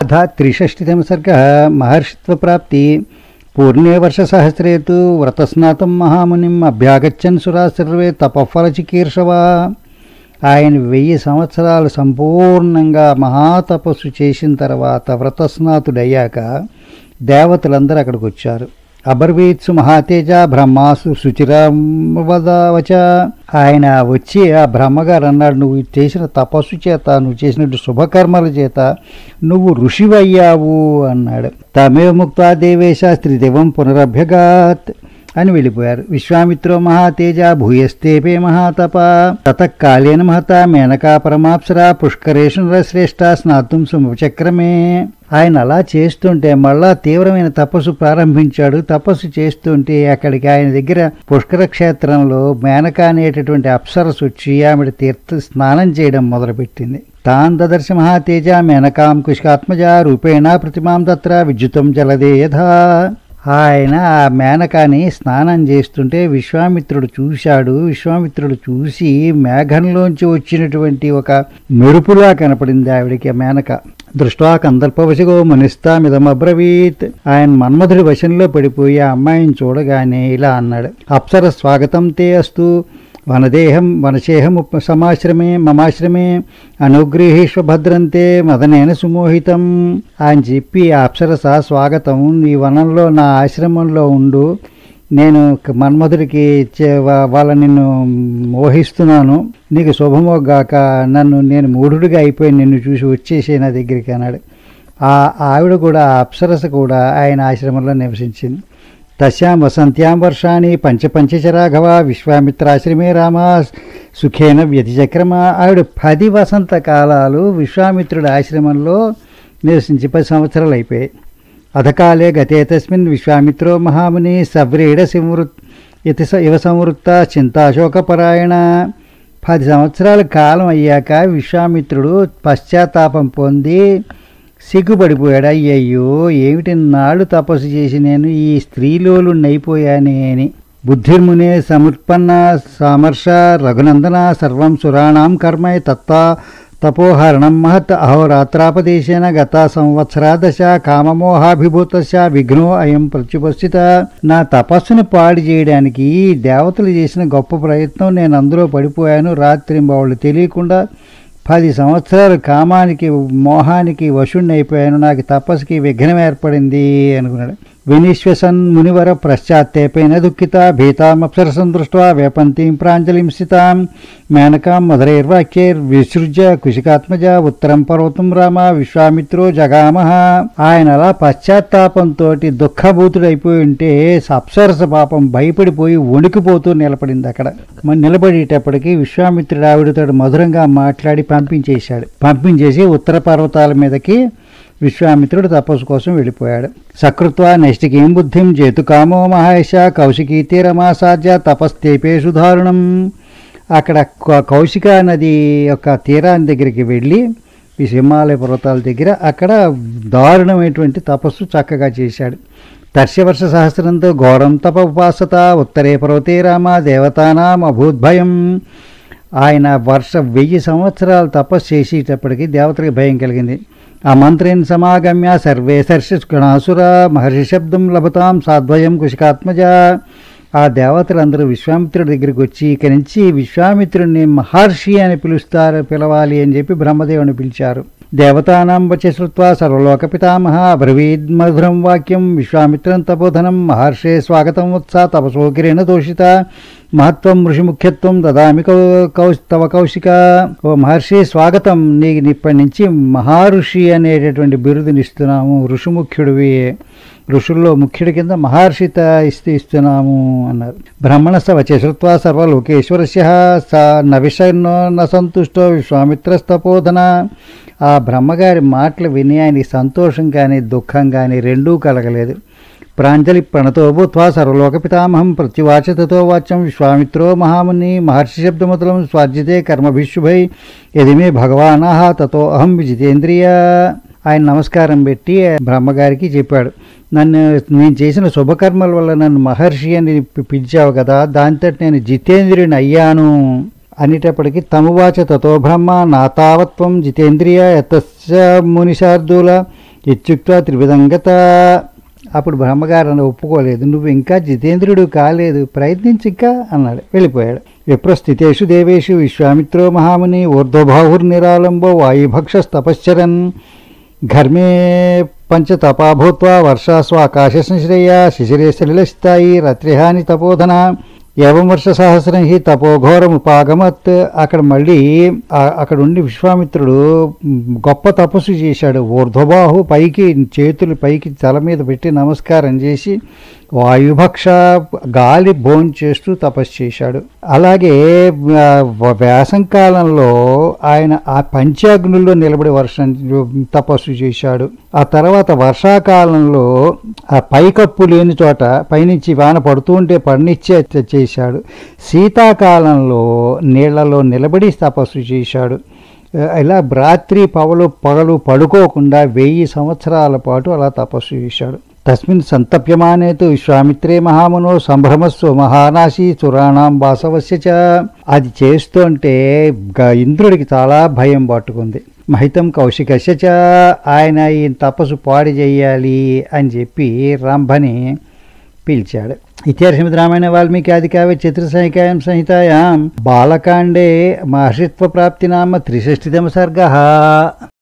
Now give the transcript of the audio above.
तथा त्रिषष्टितम सर्ग महर्षित्वप्राप्ति पूर्णे वर्षसहस्रे तु व्रतस्नातं మహామునిం అభ్యాగచ్చన్ సురా సర్వే తపఫలచికీర్షవా ఆయన వెయ్యి సంవత్సరాలు సంపూర్ణంగా మహాతపస్సు చేసిన తర్వాత వ్రతస్నాతుడయ్యాక దేవతలందరూ అక్కడికి వచ్చారు అబర్వీత్సు మహాతేజ బ్రహ్మాసు శుచిరవచ ఆయన వచ్చి ఆ బ్రహ్మగారు అన్నాడు నువ్వు చేసిన తపస్సు చేత నువ్వు చేసినట్టు శుభకర్మల చేత నువ్వు ఋషివయ్యావు అన్నాడు తమే ముక్త దేవేశ స్త్రీదేవం పునరభ్యగాత్ అని వెళ్ళిపోయారు విశ్వామిత్రో మహాతేజ భూయస్తేపే మహాతప తతకాలేన మహత మేనకా పరమాప్సర పుష్కరేషు శ్రేష్ట స్నాతుం సుమచక్రమే ఆయన అలా చేస్తుంటే మళ్ళా తీవ్రమైన తపస్సు ప్రారంభించాడు తపస్సు చేస్తుంటే అక్కడికి ఆయన దగ్గర పుష్కర క్షేత్రంలో మేనక అనేటటువంటి అప్సరస్ వచ్చి ఆమె తీర్థ స్నానం చేయడం మొదలుపెట్టింది తాన్ దదర్శ మహాతేజ మేనకాం కుష్కాత్మజ రూపేణ ప్రతిమాం తత్ర విద్యుతం జలదే యథా ఆయన ఆ మేనకాని స్నానం చేస్తుంటే విశ్వామిత్రుడు చూశాడు విశ్వామిత్రుడు చూసి మేఘంలోంచి వచ్చినటువంటి ఒక మెరుపులా కనపడింది ఆవిడికి ఆ మేనక దృష్టా కందర్పవశగో మనిస్తామిదమబ్రవీత్ ఆయన మన్మధుడి వశంలో పడిపోయి ఆ అమ్మాయిని చూడగానే ఇలా అన్నాడు అప్సర స్వాగతం తే అస్తు వనదేహం వనశేహం ఉప సమాశ్రమే మమాశ్రమే అనుగృహీష్వ భద్రంతే మదనేన సుమోహితం అని చెప్పి ఆ అప్సరస స్వాగతం నీ వనంలో నా ఆశ్రమంలో ఉండు నేను మన్మధుడికి చే- వా- వాళ్ళ నిన్ను మోహిస్తున్నాను నీకు శుభమోగాక నన్ను నేను మూఢుడిగా అయిపోయి నిన్ను చూసి వచ్చేసే నా దగ్గరికి అన్నాడు ఆ ఆవిడ కూడా ఆ అప్సరస కూడా ఆయన ఆశ్రమంలో నివసించింది తస్యాం వసంత్యాం వర్షాన్ని పంచపంచచరాఘవ విశ్వామిత్రాశ్రమే రామ సుఖేన వ్యతిచక్రమ ఆవిడ పది వసంత కాలాలు విశ్వామిత్రుడి ఆశ్రమంలో నివసించి పది సంవత్సరాలు అయిపోయాయి అధకాలే గతే తస్మిన్ విశ్వామిత్రో మహాముని సవ్రీడ సంవృత్ ఇతి స- ఇవ సంవృత్త చింతాశోకపరాయణ పది సంవత్సరాల కాలం అయ్యాక విశ్వామిత్రుడు పశ్చాత్తాపం పొంది సిగ్గుపడిపోయాడు అయ్యయ్యో ఏమిటి నాడు తపస్సు చేసి నేను ఈ స్త్రీలోలున్నైపోయానే అని బుద్ధిర్మునే సముత్పన్న సామర్ష రఘునందన సర్వం సురాణం కర్మ తత్తా తపోహరణం మహత్ అహోరాత్రాపదేశేన గత సంవత్సరా దశ కామమోహాభిభూత విఘ్నో అయం ప్రత్యుపస్థిత నా తపస్సును పాడు చేయడానికి దేవతలు చేసిన గొప్ప ప్రయత్నం నేను అందులో పడిపోయాను రాత్రి వాళ్ళు తెలియకుండా పది సంవత్సరాలు కామానికి మోహానికి వశుణ్ణి అయిపోయాను నాకు తపస్సుకి విఘ్నం ఏర్పడింది అనుకున్నాడు వినిశ్వసన్ మునివర పశ్చాత్తేపైన దుఃఖిత భీతామప్సరసం దృష్ట్వా వేపంతీం ప్రాంజలిం స్థితాం మేనకాం మధురైర్వాక్యైర్ విసృజ్య కుశికాత్మజ ఉత్తరం పర్వతం రామ విశ్వామిత్రో జగామహ ఆయన అలా పశ్చాత్తాపంతో దుఃఖభూతుడైపోయి ఉంటే అప్సరస పాపం భయపడిపోయి వణికిపోతూ నిలబడింది అక్కడ మరి నిలబడేటప్పటికి విశ్వామిత్రుడు ఆవిడతో మధురంగా మాట్లాడి పంపించేశాడు పంపించేసి ఉత్తర పర్వతాల మీదకి విశ్వామిత్రుడు తపస్సు కోసం వెళ్ళిపోయాడు సకృత్వ నైష్టికీం బుద్ధిం జేతుకామో మహేష కౌశికీ తీరమాసాధ్య తపస్తేపేషు దారుణం అక్కడ కౌ- కౌశిక నది యొక్క తీరాన్ని దగ్గరికి వెళ్ళి ఈ హిమాలయ పర్వతాల దగ్గర అక్కడ దారుణమైనటువంటి తపస్సు చక్కగా చేశాడు తర్శవర్ష సహస్రంతో ఘోరం తప ఉపాసత ఉత్తరే పర్వతే రామ దేవతానాం అభూద్భయం ఆయన వర్ష వెయ్యి సంవత్సరాలు తపస్సు చేసేటప్పటికి దేవతలకు భయం కలిగింది ఆ మంత్రిని సమాగమ్య సర్వే సర్షిగణాసుర మహర్షి శబ్దం లభతాం సాద్వయం కుశికాత్మజ ఆ దేవతలందరూ విశ్వామిత్రుడి దగ్గరికి వచ్చి ఇక నుంచి విశ్వామిత్రుడిని మహర్షి అని పిలుస్తారు పిలవాలి అని చెప్పి బ్రహ్మదేవుని పిలిచారు దేవతానాం వచ శ్రుత్వా సర్వలోక పితామహ అబ్రవీద్ మధురం వాక్యం విశ్వామిత్రం తపోధనం మహర్షే స్వాగతం వత్స తపసో కిరేణ దోషిత మహత్వం ఋషి ముఖ్యత్వం దదామి కౌ కౌ తవ కౌశిక ఓ మహర్షి స్వాగతం నీకు ఇప్పటి నుంచి మహర్షి అనేటటువంటి బిరుదునిస్తున్నాము ఋషిముఖ్యుడివి ఋషుల్లో ముఖ్యుడి కింద మహర్షిత ఇస్తూ ఇస్తున్నాము అన్నారు బ్రహ్మణస్థ వచ్చే శ్రుత్వా సర్వలోకేశ్వరస్య స నవిషన్నో న సంతుష్టో విశ్వామిత్రస్తపోధన ఆ బ్రహ్మగారి మాటలు విని ఆయనకి సంతోషం కానీ దుఃఖం కానీ రెండూ కలగలేదు ప్రాంజలి ప్రణతో భూత్వా సర్వలోక పితామహం ప్రత్యువాచ తతో వాచ్యం విశ్వామిత్రో మహాముని మహర్షి శబ్దముతలం స్వార్జితే కర్మభిశుభై యది మే భగవానాహ తతో అహం విజితేంద్రియ ఆయన నమస్కారం పెట్టి బ్రహ్మగారికి చెప్పాడు నన్ను నేను చేసిన శుభకర్మల వల్ల నన్ను మహర్షి అని పి- పిలిచావు కదా దాంతో నేను జితేంద్రియుని అయ్యాను అనేటప్పటికి తమువాచ తతో బ్రహ్మ నా తావత్వం జితేంద్రియ యతస్య మునిశార్దూల ఇత్యుక్త త్రివిధంగత అప్పుడు బ్రహ్మగారు అని ఒప్పుకోలేదు నువ్వు ఇంకా జితేంద్రుడు కాలేదు ప్రయత్నించి ఇంకా అన్నాడు వెళ్ళిపోయాడు విప్రస్థితేషు దేవేషు విశ్వామిత్రో మహాముని ఊర్ధ్వబాహుర్నిరాలంబో వాయుభక్షస్తపశ్చరన్ ఘర్మే పంచతపా భూత్వా వర్షాస్వాకాశ సంశ్రయ శిశిరే సలిలస్థాయి రత్రిహాని తపోధన ఏవం వర్ష సహస్రం హి తపోఘోరముపాగమత్ అక్కడ మళ్ళీ ఆ- అక్కడ ఉండి విశ్వామిత్రుడు మ్, గొప్ప తపస్సు చేశాడు ఊర్ధ్వబాహు పైకి చేతులు పైకి తల మీద పెట్టి నమస్కారం చేసి వాయుభక్ష గాలి భోన్ చేస్తూ తపస్సు చేశాడు అలాగే ఆ, వ- వేసంకాలంలో ఆయన ఆ పంచాగ్నుల్లో నిలబడి వర్షం తపస్సు చేశాడు ఆ తర్వాత వర్షాకాలంలో ఆ పైకప్పు లేని చోట పైనుంచి వాన పడుతూ ఉంటే పడినిచ్చే చేశాడు శీతాకాలంలో నీళ్లలో నిలబడి తపస్సు చేశాడు ఆ, ఇలా రాత్రి పవలు పగలు పడుకోకుండా వెయ్యి సంవత్సరాల పాటు అలా తపస్సు చేశాడు తస్మిన్ సంతప్యమానేతు విశ్వామిత్రే మహామునో సంభ్రమస్వ మహానాశి సురాణం వాసవస్య చ అది చేస్తుంటే గ- ఇంద్రుడికి చాలా భయం పట్టుకుంది మహితం కౌశికస్య చ ఆయన ఈ తపస్సు పాడి చేయాలి అని చెప్పి రంభని పిలిచాడు ఇతిహాసమిది రామాయణ వాల్మీకి ఆది కావ్య చిత్రసంహికాయం సంహితాయాం బాలకాండే మహర్షిత్వ ప్రాప్తి నామ త్రిషష్టితమ సర్గ